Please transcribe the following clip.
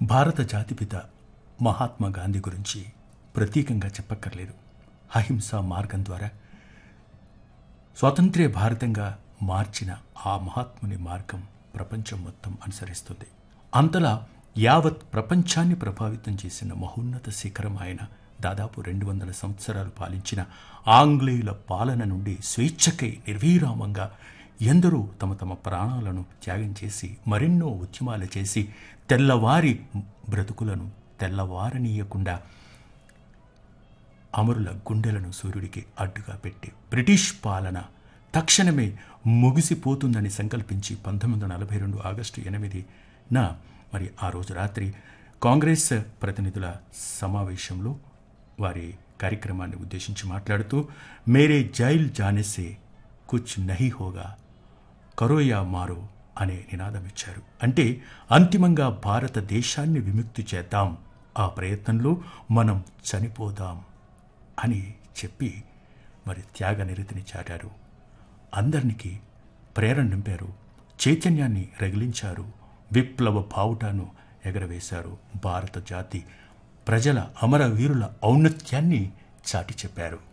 భారత జాతిపిత మహాత్మా గాంధీ గురించి ప్రత్యేకంగా చెప్పక్కర్లేదు అహింసా మార్గం ద్వారా స్వాతంత్ర్య భారతంగా మార్చిన ఆ మహాత్ముని మార్గం ప్రపంచం మొత్తం అనుసరిస్తుంది అంతలా యావత్ ప్రపంచాన్ని ప్రభావితం చేసిన మహోన్నత శిఖరం ఆయన దాదాపు రెండు వందల సంవత్సరాలు పాలించిన ఆంగ్లేయుల పాలన నుండి స్వేచ్ఛకై నిర్వీరామంగా ఎందరో తమ తమ ప్రాణాలను త్యాగం చేసి మరెన్నో ఉద్యమాలు చేసి తెల్లవారి బ్రతుకులను తెల్లవారనీయకుండా అమరుల గుండెలను సూర్యుడికి అడ్డుగా పెట్టి బ్రిటిష్ పాలన తక్షణమే ముగిసిపోతుందని సంకల్పించి పంతొమ్మిది వందల నలభై రెండు ఆగస్టు ఎనిమిదిన మరి ఆ రోజు రాత్రి కాంగ్రెస్ ప్రతినిధుల సమావేశంలో వారి కార్యక్రమాన్ని ఉద్దేశించి మాట్లాడుతూ మేరే జైల్ జానేసే కుచ్ నహీ హోగా కరోయా మారో అనే నినాదం ఇచ్చారు అంటే అంతిమంగా భారతదేశాన్ని విముక్తి చేద్దాం ఆ ప్రయత్నంలో మనం చనిపోదాం అని చెప్పి మరి త్యాగ నిరతిని చాటారు అందరికీ ప్రేరణ నింపారు చైతన్యాన్ని రగిలించారు విప్లవ బావుటాను ఎగరవేశారు భారత జాతి ప్రజల అమరవీరుల ఔన్నత్యాన్ని చాటి చెప్పారు